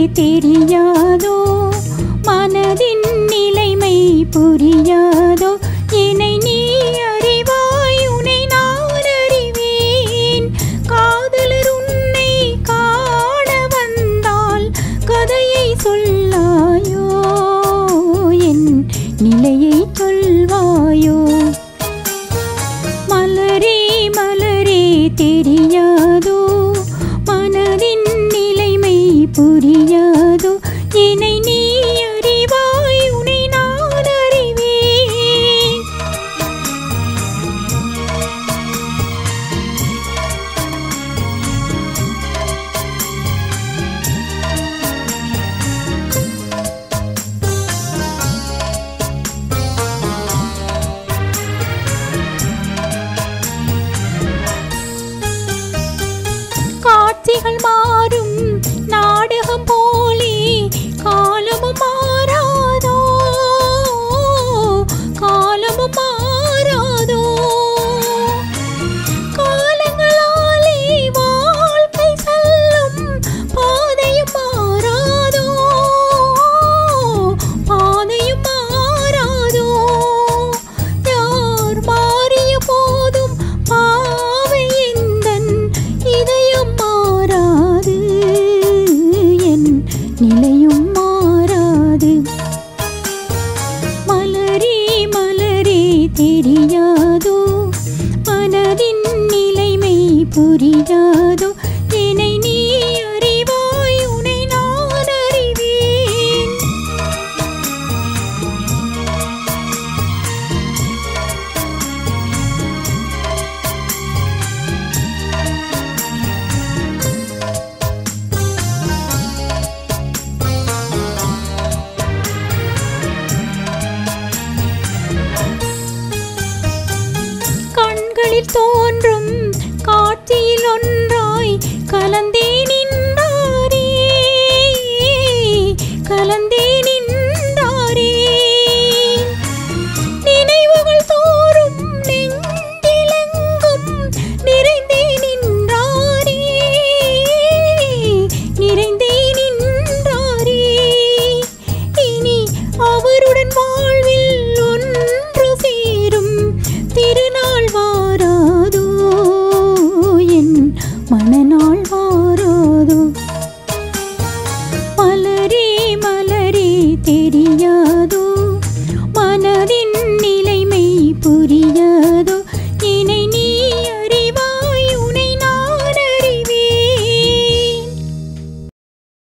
தெரியாதோ மனதின் நிலைமை புரியாதோ என்னை நீ அறிவாய் உன்னை நான் அறிவேன் காதலர் உன்னை காண வந்தால் கதையை சொல்லாயோ என் நிலையை சொல்வாயோ மலரே மலரே தெரியாதோ மனதின் நிலைமை புரியாதோ என்னை நீ அறிவாய் உன்னை நான் அறிவேன் காட்சிகள் மாறும் நாடகம் போலே காலமும் மாறாதோ காலமும் மாறாதோ காலங்களாலே வாழ்க்கை செல்லும் பாதையும் மாறாதோ பாதையும் மாறாதோ யார் மாறிய போதும் பாவை எந்தன் இதயம் மாறாது என் நிலையும் மாறாது மலரே மலரே தெரியாதோ மனதின் நிலைமை புரியாதோ